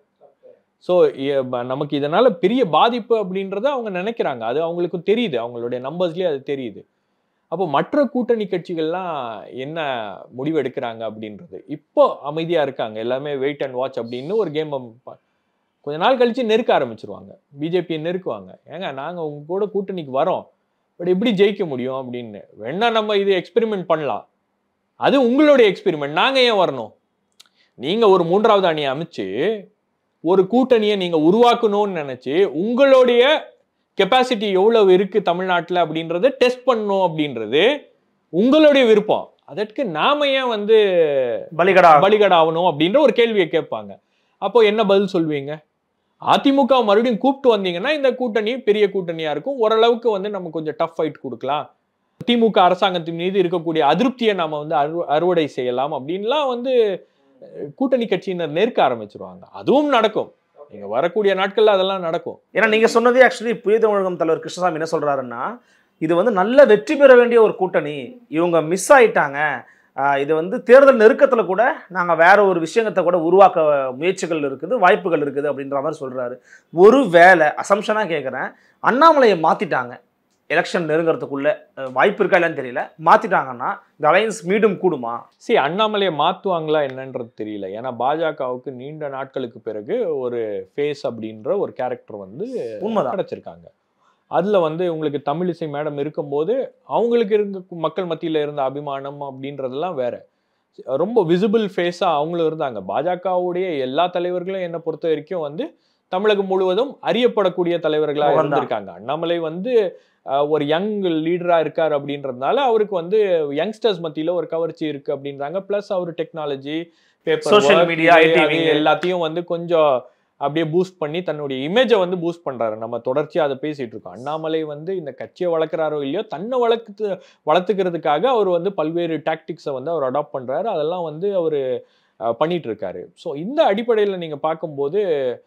ஸோ நமக்கு இதனால பெரிய பாதிப்பு அப்படின்றத அவங்க நினைக்கிறாங்க அது அவங்களுக்கு தெரியுது அவங்களுடைய நம்பர்ஸ்லேயே அது தெரியுது அப்போ மற்ற கூட்டணி கட்சிகள்லாம் என்ன முடிவு எடுக்கிறாங்க அப்படின்றது இப்போ அமைதியா இருக்காங்க எல்லாமே வெயிட் அண்ட் வாட்ச் அப்படின்னு ஒரு கேம் கொஞ்ச நாள் கழிச்சு நெருக்க ஆரம்பிச்சிருவாங்க பிஜேபியை நெருக்குவாங்க ஏங்க நாங்க உங்க கூட கூட்டணிக்கு வரோம் பட் எப்படி ஜெயிக்க முடியும் அப்படின்னு வேணா நம்ம இது எக்ஸ்பெரிமெண்ட் பண்ணலாம் அது உங்களுடைய எக்ஸ்பெரிமெண்ட் நாங்க ஏன் வரணும் நீங்க ஒரு மூன்றாவது அணியை அமைச்சு ஒரு கூட்டணியை நீங்க உருவாக்கணும்னு நினைச்சு உங்களுடைய கெப்பாசிட்டி எவ்வளவு இருக்கு தமிழ்நாட்டுல அப்படின்றத டெஸ்ட் பண்ணணும் அப்படின்றது உங்களுடைய விருப்பம் அதற்கு நாம ஏன் வந்து பலிகடா பலிகடாகணும் அப்படின்ற ஒரு கேள்வியை கேட்பாங்க அப்போ என்ன பதில் சொல்வீங்க அதிமுக மறுபடியும் கூப்பிட்டு வந்தீங்கன்னா இந்த கூட்டணி பெரிய கூட்டணியா இருக்கும் ஓரளவுக்கு வந்து நம்ம கொஞ்சம் டஃப் ஃபைட் கொடுக்கலாம் திமுக அரசாங்கத்தின் மீது இருக்கக்கூடிய அதிருப்தியை நாம வந்து அறு அறுவடை செய்யலாம் அப்படின்லாம் வந்து அஹ், கூட்டணி கட்சியினர் நெருக்க ஆரம்பிச்சிருவாங்க அதுவும் நடக்கும் நீங்க வரக்கூடிய நாட்கள்ல அதெல்லாம் நடக்கும் ஏன்னா நீங்க சொன்னதே ஆக்சுவலி புதிய தமிழகம் தலைவர் கிருஷ்ணசாமி என்ன சொல்றாருன்னா இது வந்து நல்ல வெற்றி பெற வேண்டிய ஒரு கூட்டணி இவங்க மிஸ் ஆயிட்டாங்க ஆஹ் இது வந்து தேர்தல் நெருக்கத்தில் கூட நாங்கள் வேற ஒரு விஷயத்தை கூட உருவாக்க முயற்சிகள் இருக்குது வாய்ப்புகள் இருக்குது அப்படின்ற மாதிரி சொல்றாரு ஒரு வேலை அசம்ஷனாக கேட்குறேன் அண்ணாமலையை மாத்திட்டாங்க எலெக்ஷன் நெருங்கிறதுக்குள்ள அஹ், வாய்ப்பு இருக்கா இல்லைன்னு தெரியல மாத்திட்டாங்கன்னா இந்த அலையன்ஸ் மீண்டும் கூடுமா சரி அண்ணாமலையை மாத்துவாங்களா என்னன்றது தெரியல ஏன்னா பாஜகவுக்கு நீண்ட நாட்களுக்கு பிறகு ஒரு ஃபேஸ் அப்படின்ற ஒரு கேரக்டர் வந்து உண்மைதான் கிடைச்சிருக்காங்க அதுல வந்து உங்களுக்கு தமிழிசை மேடம் இருக்கும்போது அவங்களுக்கு இருந்த மக்கள் மத்தியில இருந்த அபிமானம் அப்படின்றதெல்லாம் வேற ரொம்ப விசிபிள் ஃபேஸா அவங்களும் இருந்தாங்க பாஜகவுடைய எல்லா தலைவர்களும் என்னை பொறுத்த வரைக்கும் வந்து தமிழகம் முழுவதும் அறியப்படக்கூடிய தலைவர்களா முகம்தான். இருந்திருக்காங்க அண்ணாமலை வந்து அஹ், ஒரு யங் லீடரா இருக்கார் அப்படின்றதுனால அவருக்கு வந்து யங்ஸ்டர்ஸ் மத்தியில ஒரு கவர்ச்சி இருக்கு அப்படின்றாங்க பிளஸ் அவர் technology paper Social media, IT wing. எல்லாத்தையும் வந்து கொஞ்சம் அப்படியே பூஸ்ட் பண்ணி தன்னுடைய இமேஜை வந்து பூஸ்ட் பண்றாரு நம்ம தொடர்ச்சியா அதை பேசிட்டு இருக்கோம் அண்ணாமலை வந்து இந்த கட்சியை வளர்க்குறாரோ இல்லையோ தன்னை வளர்த்து வளர்த்துக்கிறதுக்காக அவர் வந்து பல்வேறு டாக்டிக்ஸை வந்து அவர் அடாப்ட் பண்றாரு அதெல்லாம் வந்து அவர் பண்ணிட்டு இருக்காரு ஸோ இந்த அடிப்படையில் நீங்க பார்க்கும்போது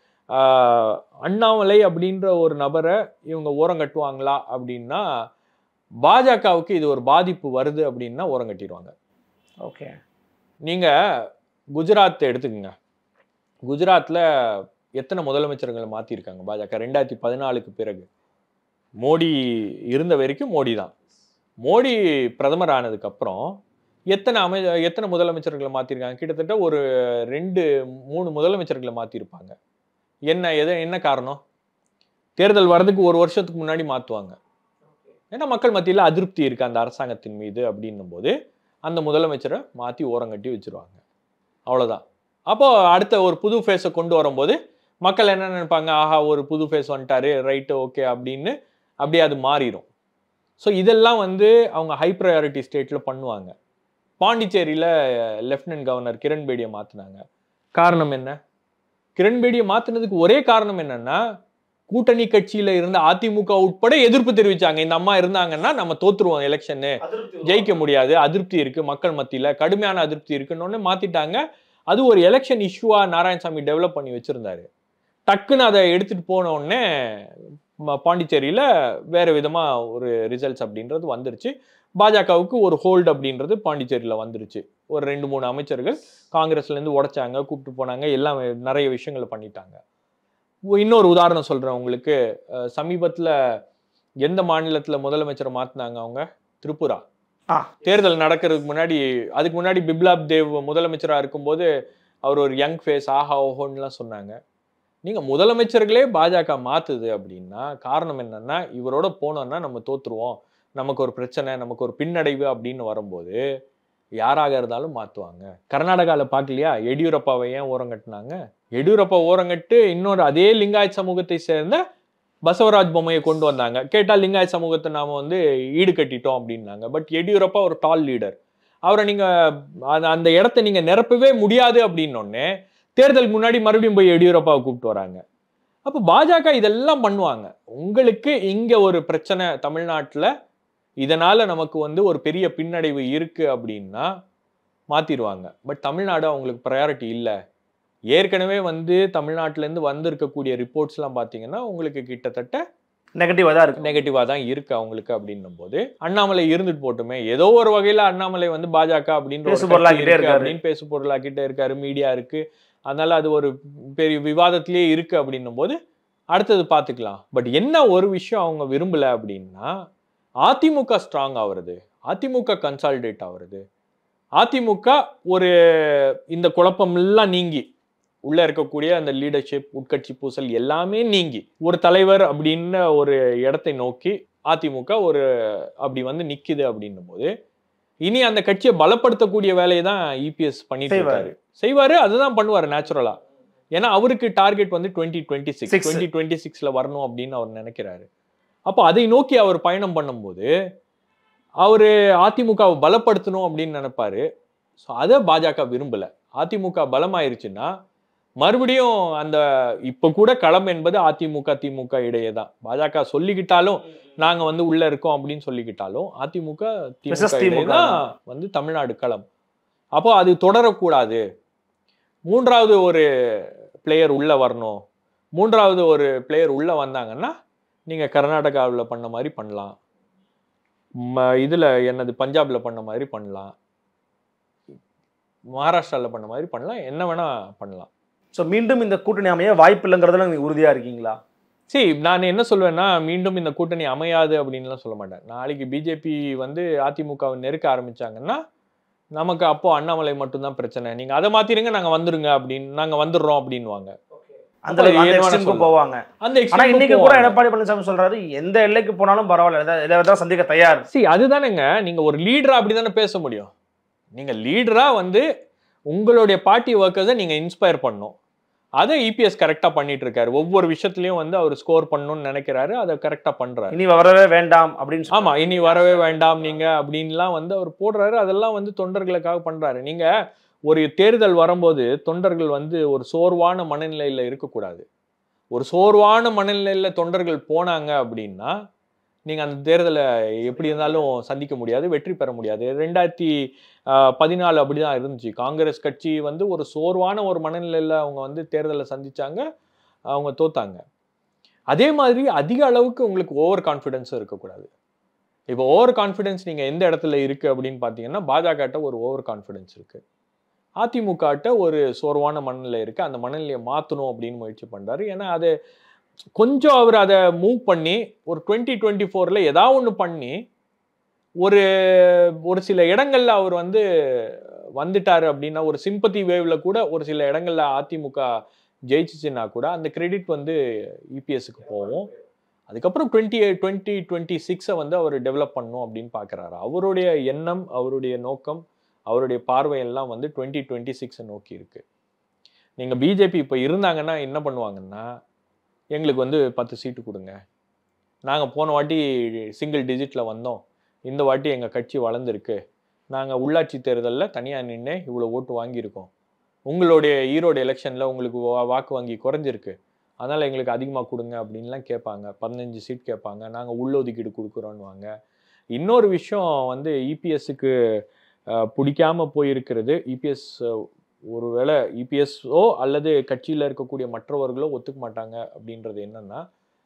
ஆஹ், அண்ணாமலை அப்படின்ற ஒரு நபரை இவங்க ஓரம் கட்டுவாங்களா அப்படின்னா பாஜகவுக்கு இது ஒரு பாதிப்பு வருது அப்படின்னா ஓரம் கட்டிடுவாங்க ஓகே நீங்க குஜராத் எடுத்துக்கங்க குஜராத்ல எத்தனை முதலமைச்சர்களை மாத்திருக்காங்க பாஜக ரெண்டாயிரத்தி பதினாலுக்கு பிறகு மோடி இருந்த வரைக்கும் மோடி தான் மோடி பிரதமர் ஆனதுக்கு அப்புறம் எத்தனை அமை எத்தனை முதலமைச்சர்களை மாத்திருக்காங்க கிட்டத்தட்ட ஒரு ரெண்டு மூணு முதலமைச்சர்களை மாத்திருப்பாங்க என்ன எது என்ன காரணம் தேர்தல் வர்றதுக்கு ஒரு வருஷத்துக்கு முன்னாடி மாத்துவாங்க ஏன்னா மக்கள் மத்தியில் அதிருப்தி இருக்கு அந்த அரசாங்கத்தின் மீது அப்படின்னும் போது அந்த முதலமைச்சரை மாற்றி ஓரங்கட்டி வச்சிருவாங்க அவ்வளோதான் அப்போ அடுத்த ஒரு புது ஃபேஸை கொண்டு வரும்போது மக்கள் என்ன நினைப்பாங்க ஆஹா ஒரு புது ஃபேஸ் வந்துட்டாரு ரைட்டு ஓகே அப்படின்னு அப்படியே அது மாறிடும் ஸோ இதெல்லாம் வந்து அவங்க ஹை ப்ரையாரிட்டி ஸ்டேட்டில் பண்ணுவாங்க பாண்டிச்சேரியில் லெஃப்டினன்ட் கவர்னர் கிரண் பேடியை மாற்றினாங்க காரணம் என்ன கிரண் பேடியை மாற்றினதுக்கு ஒரே காரணம் என்னன்னா கூட்டணி கட்சியில இருந்த அதிமுக உட்பட எதிர்ப்பு தெரிவிச்சாங்க இந்த அம்மா இருந்தாங்கன்னா நம்ம தோத்துருவோம் எலெக்ஷனு ஜெயிக்க முடியாது அதிருப்தி இருக்கு மக்கள் மத்தியில கடுமையான அதிருப்தி இருக்குன்னு மாத்திட்டாங்க அது ஒரு எலெக்ஷன் இஷ்யூவா நாராயணசாமி டெவலப் பண்ணி வச்சிருந்தாரு டக்குன்னு அதை எடுத்துட்டு போன உடனே ம- பாண்டிச்சேரியில வேற விதமா ஒரு ரிசல்ட்ஸ் அப்படின்றது வந்துருச்சு பாஜகவுக்கு ஒரு ஹோல்டு அப்படின்றது பாண்டிச்சேரியில வந்துருச்சு ஒரு ரெண்டு மூணு அமைச்சர்கள் காங்கிரஸ்ல இருந்து உடைச்சாங்க கூப்பிட்டு போனாங்க எல்லாம் நிறைய விஷயங்களை பண்ணிட்டாங்க ஒ- இன்னொரு உதாரணம் சொல்றேன் உங்களுக்கு அஹ், சமீபத்துல எந்த மாநிலத்துல முதலமைச்சரை மாத்தினாங்க அவங்க திரிபுரா ஆ. தேர்தல் நடக்கிறதுக்கு முன்னாடி அதுக்கு முன்னாடி பிப்லாப் தேவ் முதலமைச்சரா இருக்கும்போது அவர் ஒரு யங் ஃபேஸ் ஆஹா ஓஹோன்னுலாம் சொன்னாங்க நீங்க முதலமைச்சர்களே பாஜக மாத்துது அப்படின்னா காரணம் என்னன்னா இவரோட போனோம்னா நம்ம தோத்துருவோம் நமக்கு ஒரு பிரச்சனை நமக்கு ஒரு பின்னடைவு அப்படின்னு வரும்போது யாராக இருந்தாலும் மாத்துவாங்க கர்நாடகாவில் பார்க்கலையா எடியூரப்பாவை ஏன் ஓரங்கட்டினாங்க எடியூரப்பா ஓரங்கட்டு இன்னொரு அதே லிங்காயத் சமூகத்தை சேர்ந்த பசவராஜ் பொம்மையை கொண்டு வந்தாங்க கேட்டால் லிங்காயத் சமூகத்தை நாம வந்து ஈடு கட்டிட்டோம் அப்படின்னாங்க பட் எடியூரப்பா ஒரு டால் லீடர் அவரை நீங்க அந்த- அந்த இடத்த நீங்க நிரப்பவே முடியாது அப்படின்னோடனே தேர்தல் முன்னாடி மறுபடியும் போய் எடியூரப்பாவை கூப்பிட்டு வராங்க அப்போ பாஜக இதெல்லாம் பண்ணுவாங்க உங்களுக்கு இங்க ஒரு பிரச்சனை தமிழ்நாட்டுல இதனால நமக்கு வந்து ஒரு பெரிய பின்னடைவு இருக்கு அப்படின்னா மாத்திடுவாங்க பட் தமிழ்நாடு அவங்களுக்கு ப்ரையாரிட்டி இல்லை ஏற்கனவே வந்து தமிழ்நாட்டுல இருந்து வந்திருக்கக்கூடிய ரிப்போர்ட்ஸ்லாம் பார்த்தீங்கன்னா உங்களுக்கு கிட்டத்தட்ட நெகட்டிவாக தான் இருக்கு நெகட்டிவாக தான் இருக்கு அவங்களுக்கு அப்படின்னும் போது அண்ணாமலை இருந்துட்டு போட்டுமே ஏதோ ஒரு வகையில அண்ணாமலை வந்து பாஜக அப்படின்ற ஒரு பேசு பொருளாக்கிட்டே கட்சி இருக்கு இருக்காரு. அப்படின்னு பேசு பொருளாக்கிட்டே இருக்காரு மீடியா இருக்கு அதனால அது ஒரு பெரிய விவாதத்திலேயே இருக்கு அப்படின்னும் போது அடுத்தது பார்த்துக்கலாம் பட் என்ன ஒரு விஷயம் அவங்க விரும்பல அப்படின்னா அதிமுக ஸ்ட்ராங் ஆகுறது அதிமுக கன்சாலிடேட் ஆகுறது அதிமுக ஒரு இந்த குழப்பம் எல்லாம் நீங்கி உள்ள இருக்கக்கூடிய அந்த லீடர்ஷிப் உட்கட்சி பூசல் எல்லாமே நீங்கி ஒரு தலைவர் அப்படின்னு ஒரு இடத்தை நோக்கி அதிமுக ஒரு அப்படி வந்து நிக்குது அப்படின்னும் போது இனி அந்த கட்சியை பலப்படுத்தக்கூடிய வேலையை தான் இபிஎஸ் பண்ணிட்டு செய்வாரு. இருக்காரு செய்வாரு அதுதான் பண்ணுவாரு நேச்சுரலா ஏன்னா அவருக்கு டார்கெட் வந்து twenty twenty six Six. Twenty twenty சிக்ஸ்ல வரணும் அப்படின்னு அவர் நினைக்கிறாரு அப்போ அதை நோக்கி அவர் பயணம் பண்ணும்போது அவரு அதிமுகவை பலப்படுத்தணும் அப்படின்னு நினைப்பாரு ஸோ அதை பாஜக விரும்பல அதிமுக பலமாயிருச்சுன்னா மறுபடியும் அந்த இப்ப கூட களம் என்பது அதிமுக திமுக இடையே தான் பாஜக சொல்லிக்கிட்டாலும் நாங்க வந்து உள்ள இருக்கோம் அப்படின்னு சொல்லிக்கிட்டாலும் அதிமுக Versus திமுக திமுக இடையே தான் வந்து தமிழ்நாடு களம் அப்போ அது தொடரக்கூடாது மூன்றாவது ஒரு பிளேயர் உள்ள வரணும் மூன்றாவது ஒரு பிளேயர் உள்ள வந்தாங்கன்னா நீங்க கர்நாடகாவில் பண்ண மாதிரி பண்ணலாம் ம- இதுல என்னது பஞ்சாப்ல பண்ண மாதிரி பண்ணலாம் மகாராஷ்டிரால பண்ண மாதிரி பண்ணலாம் என்ன வேணா பண்ணலாம் ஸோ மீண்டும் இந்த கூட்டணி அமைய வாய்ப்பு இல்லைங்கிறதுல நீங்க உறுதியா இருக்கீங்களா சரி நான் என்ன சொல்வேன்னா மீண்டும் இந்த கூட்டணி அமையாது அப்படின்லாம் சொல்ல மாட்டேன் நாளைக்கு பிஜேபி வந்து அதிமுகவை நெருக்க ஆரம்பிச்சாங்கன்னா நமக்கு அப்போ அண்ணாமலை மட்டும்தான் பிரச்சனை நீங்க அதை மாத்திருங்க நாங்க வந்துருங்க அப்படின்னு நாங்க வந்துடுறோம் அப்படின்வாங்க அந்த அப்ப அந்த என்ன வேணா extreme க்கு சொல்லலாம். போவாங்க அந்த ஆனா extreme இன்னைக்கு கூட போவாங்க. எடப்பாடி பழனிசாமி சொல்றாரு எந்த எல்லைக்கு போனாலும் பரவாயில்ல எதை- எதை தான் சந்திக்க தயார் see அதுதானேங்க நீங்க ஒரு லீடரா அப்படிதானே பேச முடியும் நீங்க லீடரா வந்து உங்களுடைய பார்ட்டி ஒர்க்கர்ஸை நீங்க இன்ஸ்பயர் பண்ணணும் அதை இபிஎஸ் கரெக்டா பண்ணிட்டு இருக்காரு ஒவ்வொரு விஷயத்துலயும் வந்து அவர் ஸ்கோர் பண்ணணும்னு நினைக்கிறாரு அதை கரெக்டா பண்றாரு இனி வரவே வேண்டாம் அப்படின்னு ஆமா இனி வரவே வேண்டாம் நீங்க அப்படின்லாம் வந்து அவர் போடுறாரு அதெல்லாம் வந்து தொண்டர்களுக்காக பண்றாரு நீங்க ஒரு தேர்தல் வரும்போது தொண்டர்கள் வந்து ஒரு சோர்வான மனநிலையில இருக்கக்கூடாது ஒரு சோர்வான மனநிலையில தொண்டர்கள் போனாங்க அப்படின்னா நீங்க அந்த தேர்தலை எப்படி இருந்தாலும் சந்திக்க முடியாது வெற்றி பெற முடியாது ரெண்டாயிரத்தி ஆஹ், பதினாலு அப்படிதான் இருந்துச்சு காங்கிரஸ் கட்சி வந்து ஒரு சோர்வான ஒரு மனநிலையில அவங்க வந்து தேர்தலை சந்திச்சாங்க அவங்க தோத்தாங்க அதே மாதிரி அதிக அளவுக்கு உங்களுக்கு ஓவர் கான்ஃபிடென்ஸும் இருக்கக்கூடாது இப்போ ஓவர் கான்ஃபிடென்ஸ் நீங்கள் எந்த இடத்துல இருக்குது அப்படின்னு பார்த்தீங்கன்னா பாஜகட்ட ஒரு ஓவர் கான்ஃபிடென்ஸ் இருக்குது அதிமுகட்ட ஒரு சோர்வான மனநிலை இருக்குது அந்த மனநிலையை மாற்றணும் அப்படின்னு முயற்சி பண்ணுறாரு ஏன்னா அது கொஞ்சம் அவர் அதை மூவ் பண்ணி ஒரு டுவெண்ட்டி டுவெண்ட்டி ஃபோரில் ஏதாவது ஒன்று பண்ணி ஒரு ஒரு சில இடங்கள்ல அவர் வந்து வந்துட்டாரு அப்படின்னா ஒரு சிம்பத்தி வேவ்ல கூட ஒரு சில இடங்கள்ல அதிமுக ஜெயிச்சுச்சுன்னா கூட அந்த கிரெடிட் வந்து இபிஎஸ்க்கு போகும் அதுக்கப்புறம் டுவெண்ட்டி டுவெண்ட்டி டுவெண்ட்டி சிக்ஸை வந்து அவர் டெவலப் பண்ணும் அப்படின்னு பார்க்குறாரு அவருடைய எண்ணம் அவருடைய நோக்கம் அவருடைய பார்வை எல்லாம் வந்து டுவெண்ட்டி டுவெண்ட்டி சிக்ஸை நோக்கி இருக்கு நீங்கள் பிஜேபி இப்போ இருந்தாங்கன்னா என்ன பண்ணுவாங்கன்னா எங்களுக்கு வந்து பத்து சீட்டு கொடுங்க நாங்கள் போன வாட்டி சிங்கிள் டிஜிட்டில் வந்தோம் இந்த வாட்டி எங்கள் கட்சி வளர்ந்துருக்கு நாங்கள் உள்ளாட்சி தேர்தலில் தனியாக நின்று இவ்வளோ ஓட்டு வாங்கியிருக்கோம் உங்களுடைய ஈரோடு எலெக்ஷனில் உங்களுக்கு வா- வாக்கு வங்கி குறைஞ்சிருக்கு அதனால் எங்களுக்கு அதிகமாக கொடுங்க அப்படின்லாம் கேட்பாங்க பதினஞ்சு சீட் கேட்பாங்க நாங்கள் உள்ளொதுக்கீடு கொடுக்குறோன்னுவாங்க இன்னொரு விஷயம் வந்து இபிஎஸ்க்கு பிடிக்காம போயிருக்கிறது இபிஎஸ் ஒருவேளை இபிஎஸ்ஓ அல்லது கட்சியில் இருக்கக்கூடிய மற்றவர்களோ ஒத்துக்க மாட்டாங்க அப்படின்றது என்னன்னா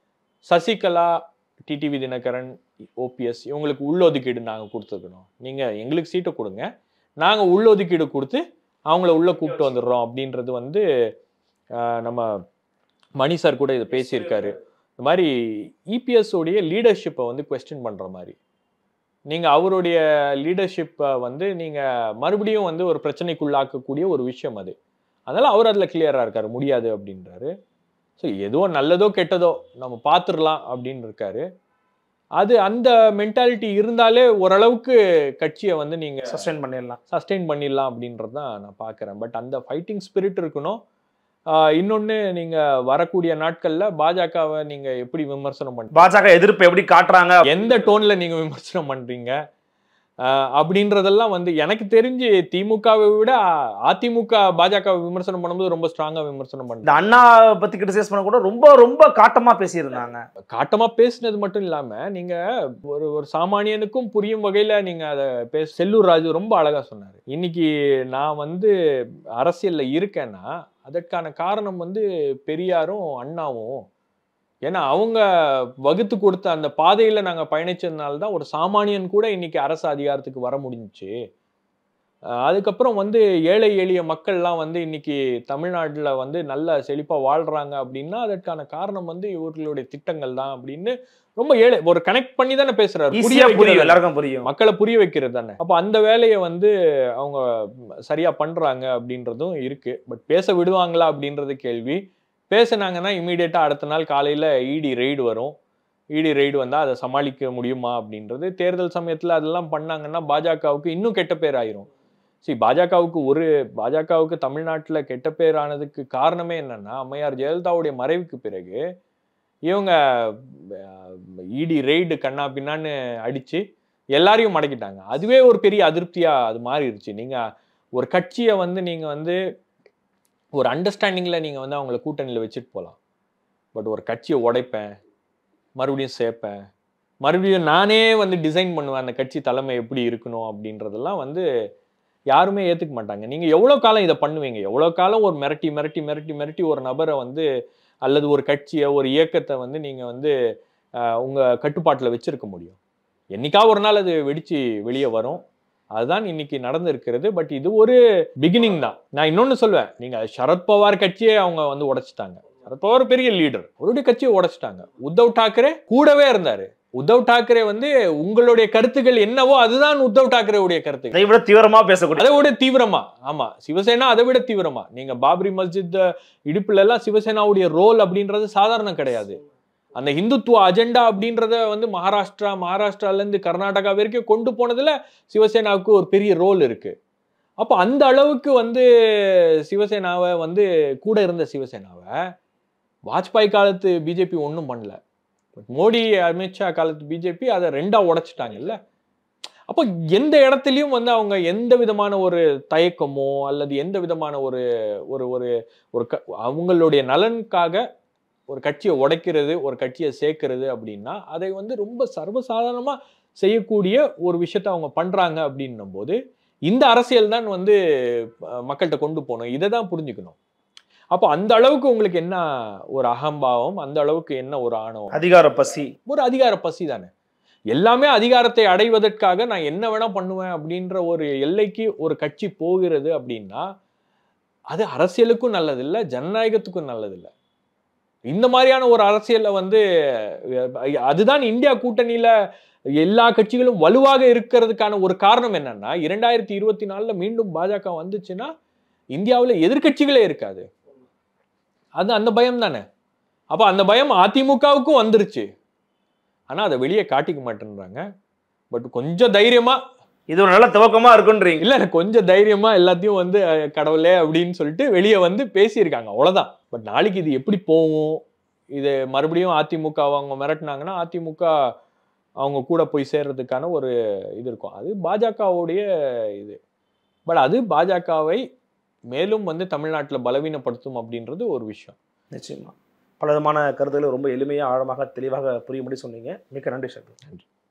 சசிகலா டிடிவி தினகரன் ஓபிஎஸ் இவங்களுக்கு உள்ளொதுக்கீடு நாங்கள் கொடுத்துருக்கணும் நீங்கள் எங்களுக்கு சீட்டை கொடுங்க நாங்கள் உள்ளொதுக்கீடு கொடுத்து அவங்கள உள்ளே கூப்பிட்டு வந்துடுறோம் அப்படின்றது வந்து ஆஹ், நம்ம மணி சார் கூட இதை பேசியிருக்காரு இந்த மாதிரி இபிஎஸ் உடைய லீடர்ஷிப்பை வந்து கொஸ்டின் பண்ணுற மாதிரி நீங்கள் அவருடைய லீடர்ஷிப்பை வந்து நீங்கள் மறுபடியும் வந்து ஒரு பிரச்சனைக்குள்ளாக்கக்கூடிய ஒரு விஷயம் அது அதனால் அவர் அதில் கிளியராக இருக்காரு முடியாது அப்படின்றாரு ஸோ எதுவோ நல்லதோ கெட்டதோ நம்ம பார்த்துடலாம் அப்படின்னு இருக்காரு அது அந்த மென்டாலிட்டி இருந்தாலே ஓரளவுக்கு கட்சியை வந்து நீங்கள் சஸ்டெயின் பண்ணிடலாம் சஸ்டெயின் பண்ணிடலாம் அப்படின்றது தான் நான் பார்க்குறேன் பட் அந்த ஃபைட்டிங் ஸ்பிரிட் இருக்கணும் இன்னொன்று நீங்கள் வரக்கூடிய நாட்களில் பாஜகவை நீங்கள் எப்படி விமர்சனம் பண்ண பாஜக எதிர்ப்பு எப்படி காட்டுறாங்க எந்த டோனில் நீங்கள் விமர்சனம் பண்ணுறீங்க அப்படின்றதெல்லாம் வந்து எனக்கு தெரிஞ்சு திமுகவை விட அதிமுக பாஜக விமர்சனம் பண்ணும்போது ரொம்ப ஸ்ட்ராங்காக விமர்சனம் இந்த பண்ணுறாங்க அண்ணா பத்தி கிரிட்டிசைஸ் பண்ண கூட ரொம்ப ரொம்ப காட்டமா பேசியிருந்தாங்க காட்டமாக பேசினது மட்டும் இல்லாமல் நீங்கள் ஒரு ஒரு சாமானியனுக்கும் புரியும் வகையில் நீங்கள் அதை பேச செல்லூர் ராஜு ரொம்ப அழகாக சொன்னார் இன்னைக்கு நான் வந்து அரசியலில் இருக்கேன்னா அதற்கான காரணம் வந்து பெரியாரும் அண்ணாவும் ஏன்னா அவங்க வகுத்து கொடுத்த அந்த பாதையில் நாங்கள் பயணிச்சதுனால தான் ஒரு சாமானியன் கூட இன்னைக்கு அரசு அதிகாரத்துக்கு வர முடிஞ்சுச்சு அஹ் அதுக்கப்புறம் வந்து ஏழை எளிய மக்கள்லாம் வந்து இன்னைக்கு தமிழ்நாட்டில் வந்து நல்ல செழிப்பாக வாழ்றாங்க அப்படின்னா அதற்கான காரணம் வந்து இவர்களுடைய திட்டங்கள் தான் அப்படின்னு ரொம்ப ஏழை ஒரு கனெக்ட் பண்ணி தானே பேசுறாரு புரிய ஈஸியா புரியும் வைக்கிறது எல்லாருக்கும் புரியும் மக்களை புரிய வைக்கிறது தானே அப்போ அந்த வேலையை வந்து அவங்க சரியா பண்றாங்க அப்படின்றதும் இருக்கு பட் பேச விடுவாங்களா அப்படின்றது கேள்வி பேசுனாங்கன்னா இமீடியட்டா அடுத்த நாள் காலையில இடி ரெய்டு வரும் இடி ரெய்டு வந்தா அதை சமாளிக்க முடியுமா அப்படின்றது தேர்தல் சமயத்துல அதெல்லாம் பண்ணாங்கன்னா பாஜகவுக்கு இன்னும் கெட்ட பேர் ஆயிரும் சரி பாஜகவுக்கு ஒரு பாஜகவுக்கு தமிழ்நாட்டுல கெட்ட பேர் ஆனதுக்கு காரணமே என்னன்னா அம்மையார் ஜெயலலிதாவுடைய மறைவுக்கு பிறகு இவங்க இடி ரெய்டு கண்ணா பின்னான்னு அடிச்சு எல்லாரையும் மடக்கிட்டாங்க அதுவே ஒரு பெரிய அதிருப்தியா அது மாறிடுச்சு நீங்க ஒரு கட்சியை வந்து நீங்க வந்து ஒரு அண்டர்ஸ்டாண்டிங்கில் நீங்கள் வந்து அவங்கள கூட்டணியில் வச்சுட்டு போகலாம் பட் ஒரு கட்சியை உடைப்பேன் மறுபடியும் சேர்ப்பேன் மறுபடியும் நானே வந்து டிசைன் பண்ணுவேன் அந்த கட்சி தலைமை எப்படி இருக்கணும் அப்படின்றதெல்லாம் வந்து யாருமே ஏற்றுக்க மாட்டாங்க நீங்கள் எவ்வளோ காலம் இதை பண்ணுவீங்க எவ்வளோ காலம் ஒரு மிரட்டி மிரட்டி மிரட்டி மிரட்டி ஒரு நபரை வந்து அல்லது ஒரு கட்சியை ஒரு இயக்கத்தை வந்து நீங்கள் வந்து உங்கள் கட்டுப்பாட்டில் வச்சிருக்க முடியும் என்னைக்கா ஒரு நாள் அது வெடிச்சு வெளியே வரும் அதுதான் இன்னைக்கு நடந்திருக்கிறது பட் இது ஒரு பிகினிங் தான் நான் இன்னொன்னு சொல்வேன் நீங்க சரத்பவார் கட்சியே அவங்க வந்து உடைச்சிட்டாங்க சரத்பவார் பெரிய லீடர் அவருடைய கட்சியை உடைச்சிட்டாங்க உத்தவ் டாக்கரே கூடவே இருந்தாரு உத்தவ் டாக்கரே வந்து உங்களுடைய கருத்துக்கள் என்னவோ அதுதான் உத்தவ் டாக்கரேவுடைய கருத்துக்கள் அதை விட தீவிரமா பேசக்கூடிய அதை விட தீவிரமா ஆமா சிவசேனா அதை விட தீவிரமா நீங்க பாபரி மஸ்ஜித் இடிப்புல எல்லாம் சிவசேனாவுடைய ரோல் அப்படின்றது சாதாரணம் கிடையாது அந்த இந்துத்துவ அஜெண்டா அப்படின்றத வந்து மகாராஷ்டிரா மகாராஷ்டிரால இருந்து கர்நாடகா வரைக்கும் கொண்டு போனதுல சிவசேனாவுக்கு ஒரு பெரிய ரோல் இருக்கு அப்போ அந்த அளவுக்கு வந்து சிவசேனாவை வந்து கூட இருந்த சிவசேனாவை வாஜ்பாய் காலத்து பிஜேபி ஒன்றும் பண்ணல பட் மோடி அமித்ஷா காலத்து பிஜேபி அதை ரெண்டா உடைச்சிட்டாங்கல்ல அப்போ எந்த இடத்துலையும் வந்து அவங்க எந்த விதமான ஒரு தயக்கமோ அல்லது எந்த விதமான ஒரு ஒரு ஒரு ஒரு க அவங்களுடைய நலனுக்காக ஒரு கட்சியை உடைக்கிறது ஒரு கட்சியை சேர்க்கிறது அப்படின்னா அதை வந்து ரொம்ப சர்வசாதாரணமாக செய்யக்கூடிய ஒரு விஷயத்த அவங்க பண்ணுறாங்க அப்படின்னும் போது இந்த அரசியல் தான் வந்து அஹ், மக்கள்கிட்ட கொண்டு போகணும் இதை தான் புரிஞ்சுக்கணும் அப்போ அந்த அளவுக்கு உங்களுக்கு என்ன ஒரு அகம்பாவம் அந்த அளவுக்கு என்ன ஒரு ஆணவம் அதிகார பசி ஒரு அதிகார பசி தானே எல்லாமே அதிகாரத்தை அடைவதற்காக நான் என்ன வேணா பண்ணுவேன் அப்படின்ற ஒரு எல்லைக்கு ஒரு கட்சி போகிறது அப்படின்னா அது அரசியலுக்கும் நல்லதில்லை ஜனநாயகத்துக்கும் நல்லதில்லை இந்த மாதிரியான ஒரு அரசியலை வந்து அஹ், அதுதான் இந்தியா கூட்டணியில எல்லா கட்சிகளும் வலுவாக இருக்கிறதுக்கான ஒரு காரணம் என்னன்னா இரண்டாயிரத்தி இருபத்தி நாலுல மீண்டும் பாஜக வந்துச்சுன்னா இந்தியாவில் எதிர்க்கட்சிகளே இருக்காது அது அந்த பயம் தானே அப்போ அந்த பயம் அதிமுகவுக்கும் வந்துருச்சு ஆனா அதை வெளியே காட்டிக்க மாட்டேன்றாங்க பட் கொஞ்சம் தைரியமா இது ஒரு நல்ல துவக்கமா இருக்குன்றீங்க இல்ல கொஞ்சம் தைரியமா எல்லாத்தையும் வந்து அஹ், கடவுளே அப்படின்னு சொல்லிட்டு வெளியே வந்து பேசியிருக்காங்க அவ்வளவுதான் பட் நாளைக்கு இது எப்படி போகும் இது மறுபடியும் அதிமுக அவங்க மிரட்டினாங்கன்னா அதிமுக அவங்க கூட போய் சேர்றதுக்கான ஒரு இது இருக்கும் அது பாஜகவுடைய இது பட் அது பாஜகவை மேலும் வந்து தமிழ்நாட்டில் பலவீனப்படுத்தும் அப்படின்றது ஒரு விஷயம் நிச்சயமா பல விதமான கருத்துக்களை ரொம்ப எளிமையாக ஆழமாக தெளிவாக புரியும்படி சொன்னீங்க மிக்க நன்றி சங்கர் நன்றி